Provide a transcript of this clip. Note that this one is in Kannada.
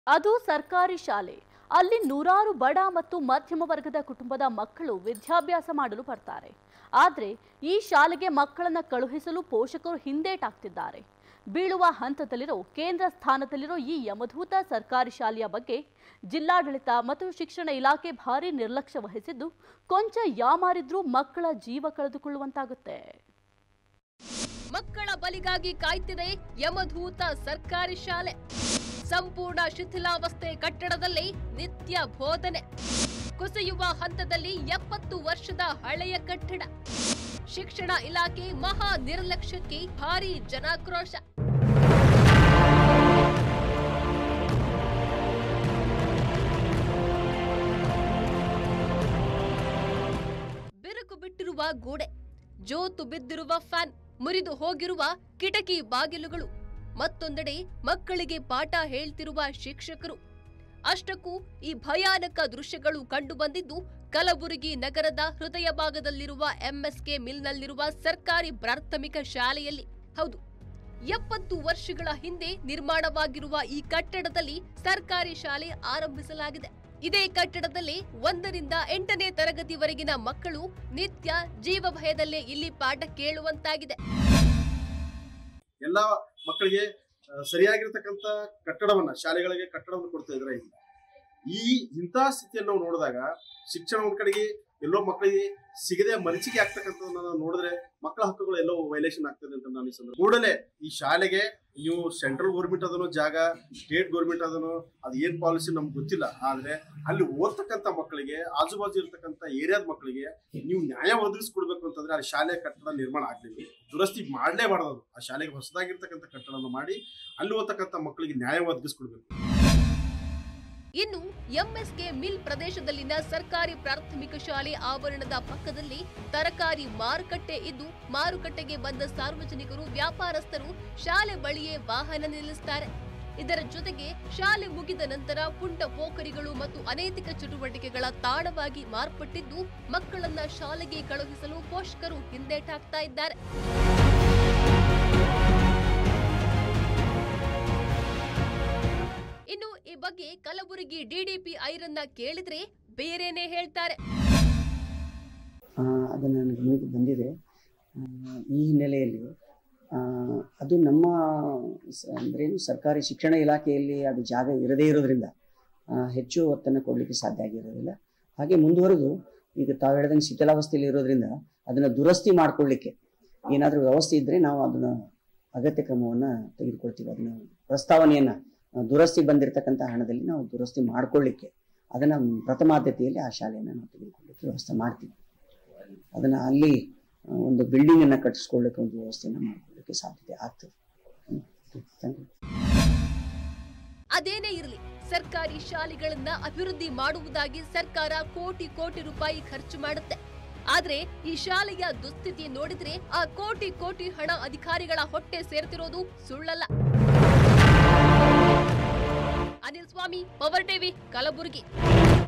ಅದು ಸರ್ಕಾರಿ ಶಾಲೆ ಅಲ್ಲಿ ನೂರಾರು ಬಡ ಮತ್ತು ಮಧ್ಯಮ ವರ್ಗದ ಕುಟುಂಬದ ಮಕ್ಕಳು ವಿದ್ಯಾಭ್ಯಾಸ ಮಾಡಲು ಬರ್ತಾರೆ ಆದರೆ ಈ ಶಾಲೆಗೆ ಮಕ್ಕಳನ್ನ ಕಳುಹಿಸಲು ಪೋಷಕರು ಹಿಂದೇಟಾಗ್ತಿದ್ದಾರೆ ಬೀಳುವ ಹಂತದಲ್ಲಿರೋ ಕೇಂದ್ರ ಸ್ಥಾನದಲ್ಲಿರೋ ಈ ಯಮಧೂತ ಸರ್ಕಾರಿ ಶಾಲೆಯ ಬಗ್ಗೆ ಜಿಲ್ಲಾಡಳಿತ ಮತ್ತು ಶಿಕ್ಷಣ ಇಲಾಖೆ ಭಾರಿ ನಿರ್ಲಕ್ಷ್ಯ ವಹಿಸಿದ್ದು ಕೊಂಚ ಯಾಮಾರಿದ್ರೂ ಮಕ್ಕಳ ಜೀವ ಕಳೆದುಕೊಳ್ಳುವಂತಾಗುತ್ತೆ ಮಕ್ಕಳ ಬಲಿಗಾಗಿ ಕಾಯ್ತಿದೆ ಯಮಧೂತ ಸರ್ಕಾರಿ ಶಾಲೆ ಸಂಪೂರ್ಣ ಶಿಥಿಲಾವಸ್ಥೆ ಕಟ್ಟಡದಲ್ಲಿ ನಿತ್ಯ ಬೋಧನೆ ಕುಸಿಯುವ ಹಂತದಲ್ಲಿ ಎಪ್ಪತ್ತು ವರ್ಷದ ಹಳೆಯ ಕಟ್ಟಡ ಶಿಕ್ಷಣ ಇಲಾಖೆ ಮಹಾ ನಿರ್ಲಕ್ಷ್ಯಕ್ಕೆ ಭಾರೀ ಜನಾಕ್ರೋಶ ಬಿರುಕು ಬಿಟ್ಟಿರುವ ಗೋಡೆ ಜೋತು ಬಿದ್ದಿರುವ ಫ್ಯಾನ್ ಮುರಿದು ಹೋಗಿರುವ ಕಿಟಕಿ ಬಾಗಿಲುಗಳು ಮತ್ತೊಂದೆಡೆ ಮಕ್ಕಳಿಗೆ ಪಾಠ ಹೇಳ್ತಿರುವ ಶಿಕ್ಷಕರು ಅಷ್ಟಕ್ಕೂ ಈ ಭಯಾನಕ ದೃಶ್ಯಗಳು ಕಂಡುಬಂದಿದ್ದು ಕಲಬುರಗಿ ನಗರದ ಹೃದಯ ಭಾಗದಲ್ಲಿರುವ ಎಂಎಸ್ಕೆ ಮಿಲ್ನಲ್ಲಿರುವ ಸರ್ಕಾರಿ ಪ್ರಾಥಮಿಕ ಶಾಲೆಯಲ್ಲಿ ಹೌದು ಎಪ್ಪತ್ತು ವರ್ಷಗಳ ಹಿಂದೆ ನಿರ್ಮಾಣವಾಗಿರುವ ಈ ಕಟ್ಟಡದಲ್ಲಿ ಸರ್ಕಾರಿ ಶಾಲೆ ಆರಂಭಿಸಲಾಗಿದೆ ಇದೇ ಕಟ್ಟಡದಲ್ಲಿ ಒಂದರಿಂದ ಎಂಟನೇ ತರಗತಿವರೆಗಿನ ಮಕ್ಕಳು ನಿತ್ಯ ಜೀವ ಭಯದಲ್ಲೇ ಇಲ್ಲಿ ಪಾಠ ಕೇಳುವಂತಾಗಿದೆ ಎಲ್ಲ ಮಕ್ಕಳಿಗೆ ಆ, ಸರಿಯಾಗಿರ್ತಕ್ಕಂಥ ಕಟ್ಟಡವನ್ನ ಶಾಲೆಗಳಿಗೆ ಕಟ್ಟಡವನ್ನು ಕೊಡ್ತಾ ಇದ್ರೆ ಇಲ್ಲಿ ಈ ಇಂಥ ಸ್ಥಿತಿಯನ್ನು ನಾವು ನೋಡಿದಾಗ ಶಿಕ್ಷಣ ಒಂದ್ ಕಡೆಗೆ ಎಲ್ಲೋ ಮಕ್ಕಳಿಗೆ ಸಿಗದೆ ಮನಸ್ಸಿಗೆ ಆಗ್ತಕ್ಕಂಥದ್ದನ್ನ ನಾವು ನೋಡಿದ್ರೆ ಮಕ್ಕಳ ಹಕ್ಕುಗಳು ಎಲ್ಲೋ ವೈಲೇಷನ್ ಆಗ್ತದೆ ಅಂತ ನಾನು ಈ ಸಂದರ್ಭ ಕೂಡಲೇ ಈ ಶಾಲೆಗೆ ನೀವು ಸೆಂಟ್ರಲ್ ಗೌರ್ಮೆಂಟ್ ಅದನೋ ಜಾಗ ಸ್ಟೇಟ್ ಗೌರ್ಮೆಂಟ್ ಅದನೋ ಅದು ಏನ್ ಪಾಲಿಸಿ ನಮ್ಗೆ ಗೊತ್ತಿಲ್ಲ ಆದ್ರೆ ಅಲ್ಲಿ ಓದ್ತಕ್ಕಂಥ ಮಕ್ಕಳಿಗೆ ಆಜು ಬಾಜು ಇರ್ತಕ್ಕಂಥ ಏರಿಯಾದ ಮಕ್ಕಳಿಗೆ ನೀವು ನ್ಯಾಯ ಒದಗಿಸ್ಕೊಡ್ಬೇಕು ಅಂತಂದ್ರೆ ಆ ಶಾಲೆ ಕಟ್ಟಡ ನಿರ್ಮಾಣ ಆಗ್ಲಿಲ್ಲ ದುರಸ್ತಿ ಮಾಡಲೇಬಾರ್ದು ಅದು ಆ ಶಾಲೆಗೆ ಹೊಸದಾಗಿರ್ತಕ್ಕಂಥ ಕಟ್ಟಡನ ಮಾಡಿ ಅಲ್ಲಿ ಓದ್ತಕ್ಕಂಥ ಮಕ್ಕಳಿಗೆ ನ್ಯಾಯ ಒದಗಿಸ್ಕೊಡ್ಬೇಕು ಇನ್ನು ಎಂಎಸ್ಕೆ ಮಿಲ್ ಪ್ರದೇಶದಲ್ಲಿನ ಸರ್ಕಾರಿ ಪ್ರಾಥಮಿಕ ಶಾಲೆ ಆವರಣದ ಪಕ್ಕದಲ್ಲಿ ತರಕಾರಿ ಮಾರುಕಟ್ಟೆ ಇದ್ದು ಮಾರುಕಟ್ಟೆಗೆ ಬಂದ ಸಾರ್ವಜನಿಕರು ವ್ಯಾಪಾರಸ್ಥರು ಶಾಲೆ ಬಳಿಯೇ ವಾಹನ ನಿಲ್ಲಿಸುತ್ತಾರೆ ಇದರ ಜೊತೆಗೆ ಶಾಲೆ ಮುಗಿದ ನಂತರ ಪುಂಡ ಪೋಖರಿಗಳು ಮತ್ತು ಅನೈತಿಕ ಚಟುವಟಿಕೆಗಳ ತಾಣವಾಗಿ ಮಾರ್ಪಟ್ಟಿದ್ದು ಮಕ್ಕಳನ್ನ ಶಾಲೆಗೆ ಕಳುಹಿಸಲು ಪೋಷಕರು ಹಿಂದೇಟಾಗ್ತಾ ಇದ್ದಾರೆ ಇನ್ನು ಈ ಬಗ್ಗೆ ಕಲಬುರಗಿ ಡಿಡಿಪಿ ಐರನ್ನ ಕೇಳಿದ್ರೆ ಬೇರೆನೆ ಹೇಳ್ತಾರೆ ಆ, ಅದು ನನ್ನ ಗಮನಕ್ಕೆ ಬಂದಿದೆ ಆ, ಈ ಹಿನ್ನೆಲೆಯಲ್ಲಿ ಆ, ಅದು ನಮ್ಮ ಸ- ಅಂದ್ರೇನು ಸರ್ಕಾರಿ ಶಿಕ್ಷಣ ಇಲಾಖೆಯಲ್ಲಿ ಅದು ಜಾಗ ಇರದೇ ಇರೋದ್ರಿಂದ ಆ, ಹೆಚ್ಚು ಒತ್ತನ್ನು ಕೊಡಲಿಕ್ಕೆ ಸಾಧ್ಯ ಆಗಿರೋದಿಲ್ಲ ಹಾಗೆ ಮುಂದುವರೆದು ಈಗ ತಾವು ಹೇಳ್ದಂಗೆ ಶಿಥಿಲಾವಸ್ಥೆಯಲ್ಲಿ ಇರೋದ್ರಿಂದ ಅದನ್ನು ದುರಸ್ತಿ ಮಾಡ್ಕೊಳ್ಳಿಕ್ಕೆ ಏನಾದರೂ ವ್ಯವಸ್ಥೆ ಇದ್ದರೆ ನಾವು ಅದನ್ನ ಅಗತ್ಯ ಕ್ರಮವನ್ನು ತೆಗೆದುಕೊಳ್ತೀವಿ ಅದನ್ನ ಪ್ರಸ್ತಾವನೆಯನ್ನು ದುರಸ್ತಿ ಬಂದಿರತಕ್ಕಂಥ ಹಣದಲ್ಲಿ ನಾವು ದುರಸ್ತಿ ಮಾಡ್ಕೊಳ್ಳಿಕ್ಕೆ ಅದನ್ನು ಪ್ರಥಮಾದ್ಯತೆಯಲ್ಲಿ ಆ ಶಾಲೆಯನ್ನು ನಾವು ತೆಗೆದುಕೊಳ್ಳಿಕ್ಕೆ ವ್ಯವಸ್ಥೆ ಮಾಡ್ತೀವಿ ಅದನ್ನ ಅಲ್ಲಿ ಆ, ಒಂದು ಬಿಲ್ಡಿಂಗ್ ಅನ್ನ ಕಟ್ಟಿಸ್ಕೊಳ್ಳಿಕ್ಕೆ ಒಂದು ವ್ಯವಸ್ಥೆಯನ್ನ ಮಾಡ್ಕೊಳ್ಳಿಕ್ಕೆ ಸಾಧ್ಯತೆ ಆಗ್ತದೆ ಥ್ಯಾಂಕ್ ಯು ಅದೇನೇ ಇರಲಿ ಸರ್ಕಾರಿ ಶಾಲೆಗಳನ್ನ ಅಭಿವೃದ್ಧಿ ಮಾಡುವುದಾಗಿ ಸರ್ಕಾರ ಕೋಟಿ ಕೋಟಿ ರೂಪಾಯಿ ಖರ್ಚು ಮಾಡುತ್ತೆ ಆದ್ರೆ ಈ ಶಾಲೆಯ ದುಸ್ಥಿತಿ ನೋಡಿದ್ರೆ ಆ ಕೋಟಿ ಕೋಟಿ ಹಣ ಅಧಿಕಾರಿಗಳ ಹೊಟ್ಟೆ ಸೇರ್ತಿರೋದು ಸುಳ್ಳಲ್ಲ ಅನಿಲ್ ಸ್ವಾಮಿ ಪವರ್ ಟಿವಿ ಕಲಬುರಗಿ